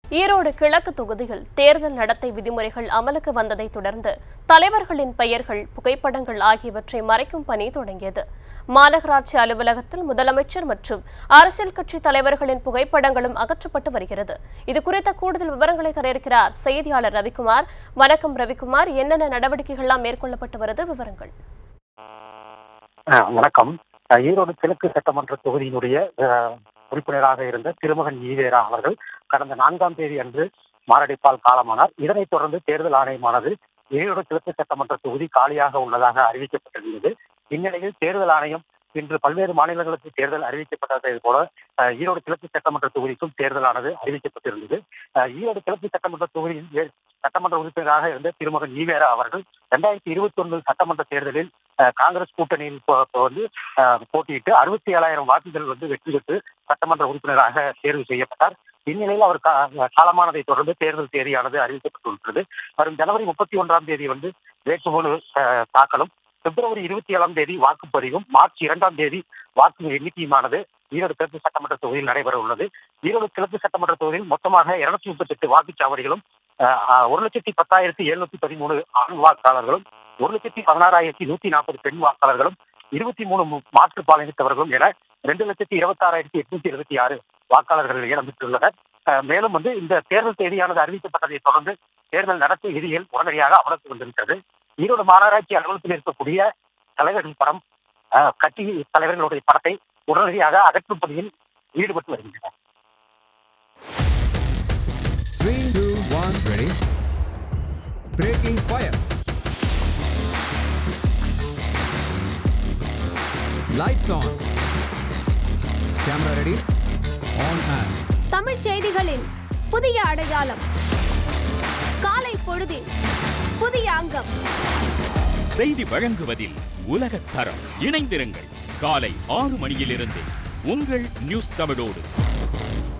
ஈரோடு கிழக்கு தொகுதியில் தேர்தல் நடத்தை விதிமுறைகள் அமலுக்கு வந்ததைத் தொடர்ந்து தலைவர்களின் பெயர்கள் புகைப்படங்கள் ஆகியவற்றை மறைக்கும் பணி தொடங்கியது மாநகராட்சி அலுவலகத்தில் முதலமைச்சர் மற்றும் அரசியல் கட்சி தலைவர்களின் புகைப்படங்களும் அகற்றப்பட்டு வருகிறது இது குறித்த கூடுதல் விவரங்களை தர இருக்கிறார் செய்தியாளர் ரவிக்குமார் வணக்கம் ரவிக்குமார் என்னென்ன நடவடிக்கைகள்லாம் மேற்கொள்ளப்பட்டு வருது விவரங்கள் அஹ் வணக்கம் அஹ் ஈரோடு கிழக்கு சட்டமன்ற தொகுதியினுடைய அஹ், உறுப்பினராக இருந்த திருமகன் ஈவேரா அவர்கள் கடந்த நான்காம் தேதி அன்று மாரடைப்பால் காலமானார் இதனைத் தொடர்ந்து தேர்தல் ஆணையமானது ஈரோடு கிழக்கு சட்டமன்ற தொகுதி காலியாக உள்ளதாக அறிவிக்கப்பட்டிருந்தது இந்நிலையில் தேர்தல் ஆணையம் இன்று பல்வேறு மாநிலங்களுக்கு தேர்தல் அறிவிக்கப்பட்டதை போல அஹ், ஈரோடு கிழக்கு சட்டமன்ற தொகுதிக்கும் தேர்தலானது அறிவிக்கப்பட்டிருந்தது அஹ், ஈரோடு கிழக்கு சட்டமன்ற தொகுதியில் ஏ- சட்டமன்ற உறுப்பினராக இருந்த திருமகன் ஈவேரா அவர்கள் இரண்டாயிரத்தி இருபத்தி ஒன்று சட்டமன்ற தேர்தலில் அஹ், காங்கிரஸ் கூட்டணியில் போ- போ- வந்து அஹ், போட்டியிட்டு அறுபத்தி ஏழாயிரம் வாக்குகள் வந்து வெற்றி பெற்று சட்டமன்ற உறுப்பினராக தேர்வு செய்யப்பட்டார் இந்நிலையில் அவர் கா- காலமானதை தொடர்ந்து தேர்தல் தேதியானது அறிவிக்கப்பட்டுள்ளது வரும் ஜனவரி முப்பத்தி ஒன்றாம் தேதி வந்து வேட்புமனு அஹ், தாக்கலும் பிப்ரவரி இருபத்தி ஏழாம் தேதி வாக்குப்பதிவும் மார்ச் இரண்டாம் தேதி வாக்கு எண்ணிக்கையுமானது ஈரோடு கிழக்கு சட்டமன்ற தொகுதியில் நடைபெற உள்ளது ஈரோடு கிழக்கு சட்டமன்ற தொகுதியில் மொத்தமாக இருநூத்தி முப்பத்தி எட்டு வாக்குச்சாவடிகளும் அஹ், அஹ், ஒரு லட்சத்தி பத்தாயிரத்தி எழுநூத்தி பதிமூணு ஆண் வாக்காளர்களும் ஒரு லட்சத்தி பதினாறாயிரத்தி நூத்தி நாற்பது பெண் வாக்காளர்களும் இருபத்தி மூணு மு- மாற்றுப்பாளையத்தவர்களும் என ரெண்டு லட்சத்தி இருபத்தாறாயிரத்தி எட்நூத்தி இருபத்தி ஆறு வாக்காளர்கள் இடம்பெற்றுள்ளனர் அஹ், மேலும் வந்து இந்த தேர்தல் தேதியானது அறிவிக்கப்பட்டதை தொடர்ந்து தேர்தல் நடத்தை விதிகள் உடனடியாக அமலுக்கு வந்திருக்கிறது ஈரோடு மாநகராட்சி அலுவலகத்தில் இருக்கக்கூடிய தலைவர்கள் படம் அஹ், கட்சி தலைவர்களுடைய படத்தை உடனடியாக அகற்றும் பணியில் ஈடுபட்டு வருகின்றனர் Three, two, one, ready. Breaking fire. Lights on. Camera ready. On and. தமிழ்ச் செய்திகளின் புதிய அடையாளம் காலை பொழுதின் புதிய அங்கம் செய்தி வழங்குவதில் உலகத் தரம் இணைந்திருங்கள் காலை ஆறு மணியிலிருந்து உங்கள் நியூஸ் தமிழோடு